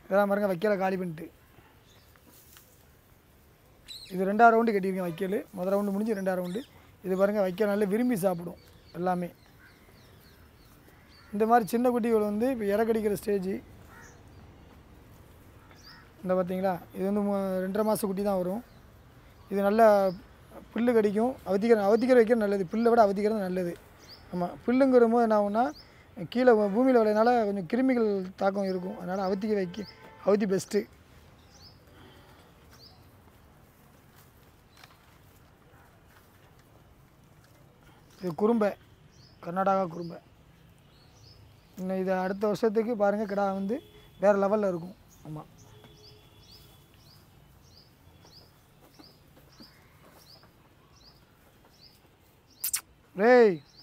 இதெல்லாம் பாருங்க வைக்கல காலி பண்ணிட்டு இது ரெண்டாவது ரவுண்டு கட்டியிருக்கேன் வைக்கல் முதல் ரவுண்டு முடிஞ்சு ரெண்டாவது ரவுண்டு இது பாருங்க வைக்கல் நல்லா விரும்பி சாப்பிடும் எல்லாமே இந்த மாதிரி சின்ன குட்டிகள் வந்து இப்போ இறக்கடிக்கிற ஸ்டேஜ் இந்த பார்த்தீங்களா இது வந்து மு- ரெண்டரை மாத குட்டி தான் வரும் இது நல்லா புல்லு கடிக்கும் அவத்திக்கிற அவத்திக்கிற வைக்கிறது நல்லது புல்லை விட அவத்திக்கிறது நல்லது ஆமாம் புல்லுங்கிற போது என்ன ஆகும்னா கீழே பூமியில் விளையனால கொஞ்சம் கிருமிகள் தாக்கம் இருக்கும் அதனால் அவத்திக்க வைக்க அவத்தி பெஸ்ட்டு இது குறும்பை கர்நாடகா குறும்பை இன்னும் இது அடுத்த வருஷத்துக்கு பாருங்கள் கிடா வந்து வேறு லெவலில் இருக்கும் ஆமாம் டேய்